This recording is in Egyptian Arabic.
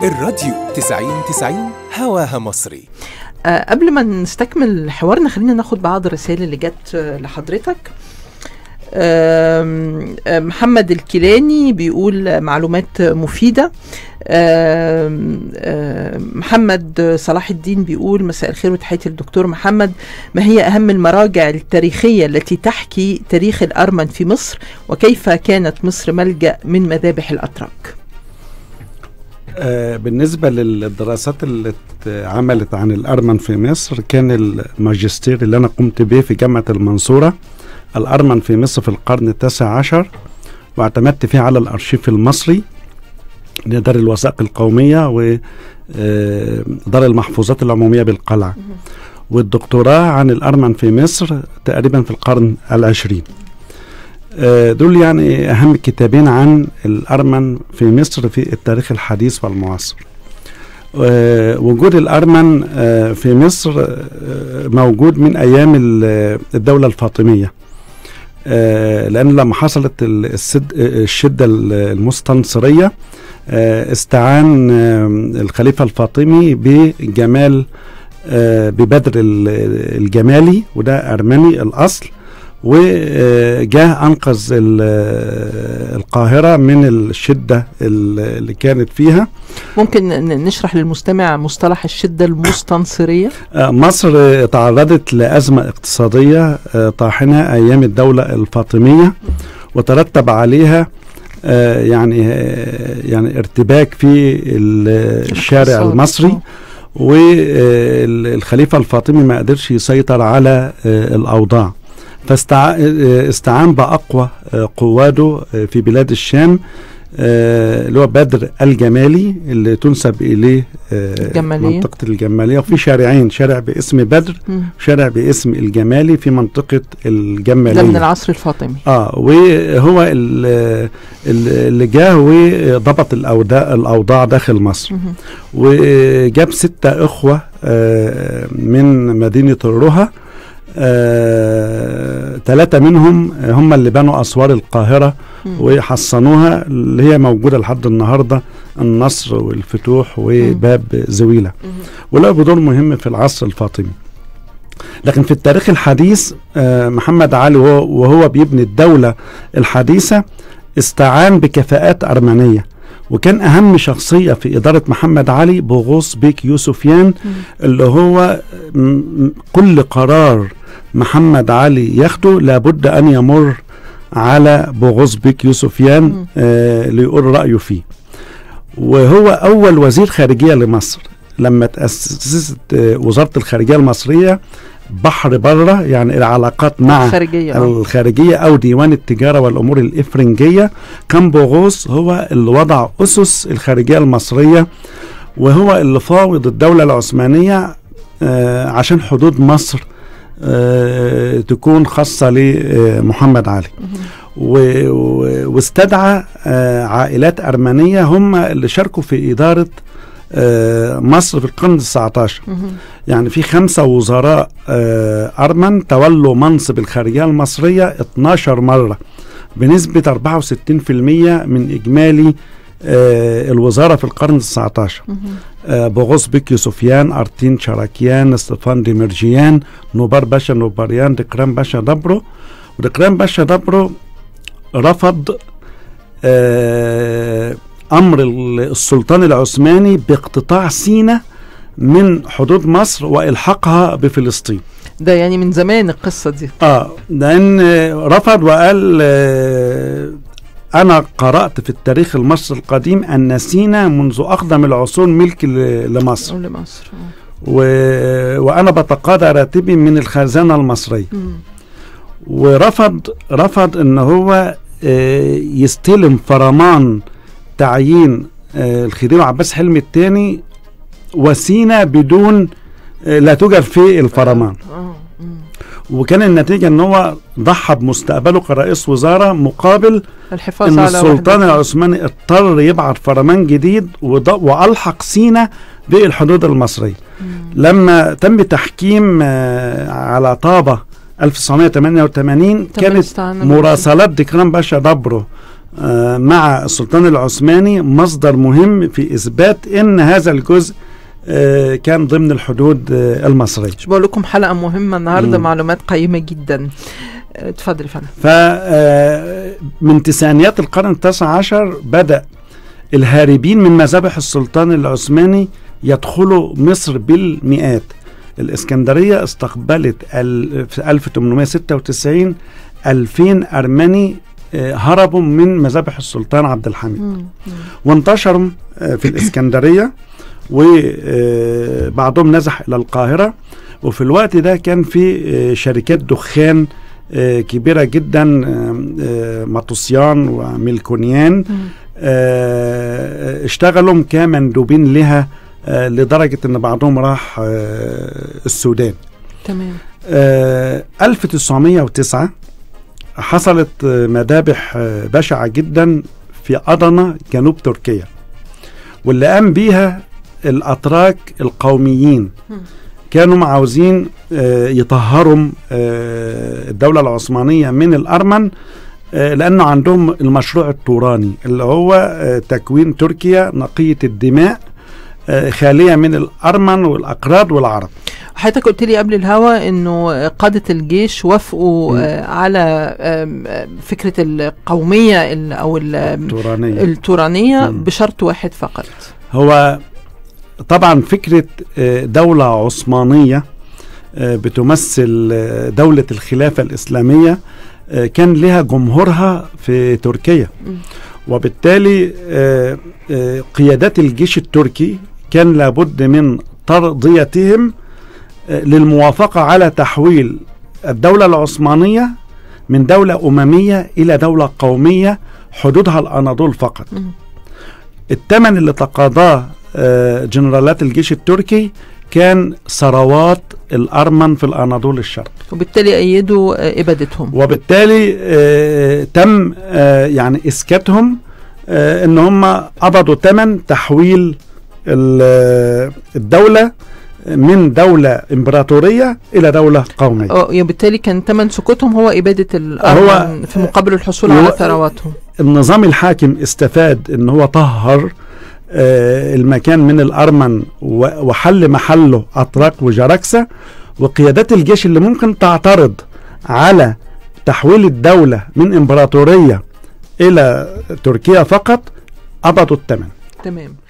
الراديو 90 90 هواها مصري آه، قبل ما نستكمل حوارنا خلينا ناخد بعض الرسائل اللي جت آه، لحضرتك آم، آه، محمد الكيلاني بيقول آه، معلومات مفيدة آم، آم، محمد صلاح الدين بيقول مساء الخير وتحياتي للدكتور محمد ما هي أهم المراجع التاريخية التي تحكي تاريخ الأرمن في مصر وكيف كانت مصر ملجأ من مذابح الأتراك آه، بالنسبة للدراسات اللي اتعملت عن الأرمن في مصر كان الماجستير اللي أنا قمت به في جامعة المنصورة الأرمن في مصر في القرن التاسع عشر واعتمدت فيه على الأرشيف المصري لدار الوثائق القومية ودار المحفوظات العمومية بالقلعة والدكتوراه عن الأرمن في مصر تقريبا في القرن العشرين آه، دول يعني أهم كتابين عن الأرمن في مصر في التاريخ الحديث والمعاصر آه، وجود الأرمن آه، في مصر آه، موجود من أيام ال- الدولة الفاطمية آه، لأن لما حصلت ال- السد الشدة المستنصرية آه، استعان آه، الخليفة الفاطمي بجمال آه، ببدر ال- الجمالي وده أرمني الأصل وجاء أنقذ ال- القاهرة من الشدة ال- اللي كانت فيها ممكن ن- نشرح للمستمع مصطلح الشدة المستنصرية آه، مصر آه، تعرضت لأزمة اقتصادية آه، طاحنة أيام الدولة الفاطمية وترتب عليها آه، يعني آه، يعني ارتباك في ال- الشارع الاقتصاد. المصري آه. والخليفة الفاطمي ما قدرش يسيطر على آه، الأوضاع فاستعان بأقوى آه، قواده آه، في بلاد الشام آه، اللي هو بدر الجمالي اللي تنسب إليه آه، الجمالية. منطقة الجمالية وفي شارعين شارع باسم بدر مم. شارع باسم الجمالي في منطقة الجمالية ده من العصر الفاطمي اه وهو ال- ال- اللي جه وضبط الأوضاع, الأوضاع داخل مصر مهم. وجاب ستة إخوة آه، من مدينة الرها ثلاثة منهم هم اللي بنوا أسوار القاهرة مم. وحصنوها اللي هي موجودة لحد النهاردة النصر والفتوح وباب زويلة مهم. ولعبوا دور مهم في العصر الفاطمي لكن في التاريخ الحديث آه، محمد علي وهو, وهو بيبني الدولة الحديثة استعان بكفاءات أرمنية وكان أهم شخصية في إدارة محمد علي بغوص بيك يوسفيان مم. اللي هو م- م- كل قرار محمد علي ياخده لابد أن يمر على بغوص بيك يوسفيان مم. آه ليقول رأيه فيه وهو أول وزير خارجية لمصر لما تأسست آه، وزارة الخارجية المصرية بحر بره يعني العلاقات مع خارجية آه. الخارجية أو ديوان التجارة والأمور الإفرنجية كان بوغوص هو اللي وضع أسس الخارجية المصرية وهو اللي فاوض الدولة العثمانية آه، عشان حدود مصر آه، تكون خاصة لمحمد علي مهم. و- و- واستدعى آه، عائلات أرمنية هم اللي شاركوا في إدارة آه، مصر في القرن التسعة عشر مهم. يعني في خمسة وزراء آه، أرمن تولوا منصب الخارجية المصرية 12 مرة بنسبة 64% من إجمالي آه، الوزارة في القرن التسعة عشر مهم. آه، بوغوس بيك يوسفيان أرتين شراكيان ستيفان ديمرجيان نوبار باشا نوباريان دكران باشا دبرو ودكران باشا دبرو رفض آه، أمر ال- السلطان العثماني باقتطاع سينا من حدود مصر وإلحاقها بفلسطين ده يعني من زمان القصة دي اه لان آه، رفض وقال آه، انا قرات في التاريخ المصري القديم ان سينا منذ اقدم العصور ملك ل- لمصر أو لمصر آه. و... وانا بتقاضى راتبي من الخزانه المصريه مم. ورفض رفض ان هو آه، يستلم فرمان تعيين آه، الخديوي عباس حلمي الثاني وسينا بدون آه، لا توجد في الفرمان آه. مم. وكان النتيجة ان هو ضحى بمستقبله كرئيس وزارة مقابل الحفاظ ان على السلطان وحدة. العثماني اضطر يبعت فرمان جديد وض- والحق سينا بالحدود المصرية مم. لما تم تحكيم آه، على طابة 1988 تم كانت الاستعانة مراسلات دكران باشا دبرو آه، مع السلطان العثماني مصدر مهم في إثبات أن هذا الجزء آه، كان ضمن الحدود آه، المصرية مش بقول لكم حلقه مهمه النهارده مم. معلومات قيمه جدا آه، اتفضل يا فندم فمن تسعينيات القرن التاسع عشر بدأ الهاربين من مذابح السلطان العثماني يدخلوا مصر بالمئات الإسكندرية استقبلت ال- في 1896 2000 أرمني آه، هربوا من مذابح السلطان عبد الحميد مم. وانتشروا آه، في الإسكندرية وبعضهم نزح إلى القاهرة وفي الوقت ده كان في آه، شركات دخان آه، كبيرة جدا آه، آه، مطوسيان وميلكونيان مم. آه، اشتغلوا كمندوبين لها آه، لدرجة ان بعضهم راح آه، السودان تمام آه، 1909 حصلت آه، مذابح آه، بشعة جدا في أضنة جنوب تركيا واللي قام بيها الأتراك القوميين مم. كانوا عاوزين آه، يطهروا آه، الدولة العثمانية من الأرمن آه، لأنه عندهم المشروع التوراني اللي هو آه، تكوين تركيا نقية الدماء آه، خالية من الأرمن والأقراض والعرب حضرتك قلت لي قبل الهوا انه قادة الجيش وافقوا مم. آه، على آم، آم، فكرة القومية ال- او ال- آم، التورانية التورانية مم. بشرط واحد فقط هو طبعا فكرة آه، دولة عثمانية آه، بتمثل آه، دولة الخلافة الإسلامية آه، كان لها جمهورها في تركيا مم. وبالتالي آه، آه، قيادات الجيش التركي كان لابد من ترضيتهم آه، للموافقة على تحويل الدولة العثمانية من دولة أممية إلى دولة قومية حدودها الأناضول فقط مم. الثمن اللي تقاضاه آه، جنرالات الجيش التركي كان ثروات الأرمن في الأناضول الشرقي وبالتالي ايدوا آه، ابادتهم وبالتالي آه، تم آه، يعني إسكاتهم آه، إن هم قبضوا ثمن تحويل ال- آه، الدولة من دولة إمبراطورية إلى دولة قومية اه يعني بالتالي كان ثمن سكوتهم هو ابادة هو- الارض في مقابل الحصول هو- على ثرواتهم النظام الحاكم استفاد ان هو طهر آه، المكان من الارمن و- وحل محله اتراك وجراكسة وقيادات الجيش اللي ممكن تعترض على تحويل الدولة من امبراطورية الى تركيا فقط قبضوا الثمن تمام